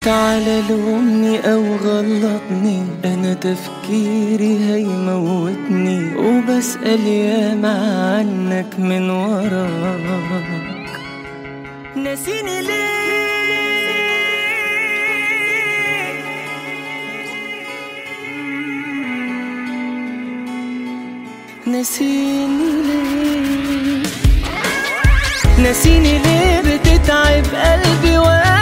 تعال لومني او غلطني انا تفكيري هيموتني وبسأل ياما عنك من وراك ناسيني ليه ناسيني ليه ناسيني ليه بتتعب قلبي وانا